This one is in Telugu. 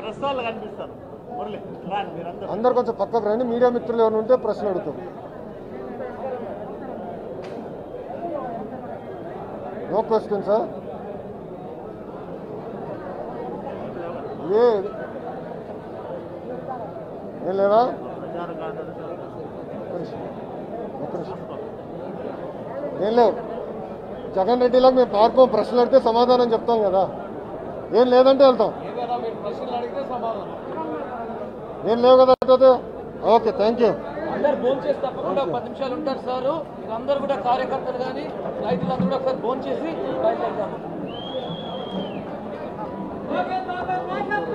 ప్రెస్ వాళ్ళు కనిపిస్తారు మురళి రాండి మీరందరూ అందరు కొంచెం పక్కకు రండి మీడియా మిత్రులు ఎవరు ఉంటే ప్రశ్న అడుగుతాం నో క్వశ్చన్ సార్ ఏ ఏం లేదా ప్రచార కార్యదర్శి ఒక్క నిమిషం. ఒక్క నిమిషం. ఏం లేవు జగన్ రెడ్డిలకు మేము పార్కోం ప్రశ్నలు అడిగితే సమాధానం చెప్తాం కదా ఏం లేదంటే వెళ్తాం ఏం లేవు కదా అంటే ఓకే థ్యాంక్ యూ అందరు భోజనం చేసి తప్పకుండా ఒక పది నిమిషాలు ఉంటారు సార్ మీరందరూ కూడా కార్యకర్తలు కానీ రైతులందరూ కూడా ఒకసారి భోజనం చేసి బయలుదేరుతాము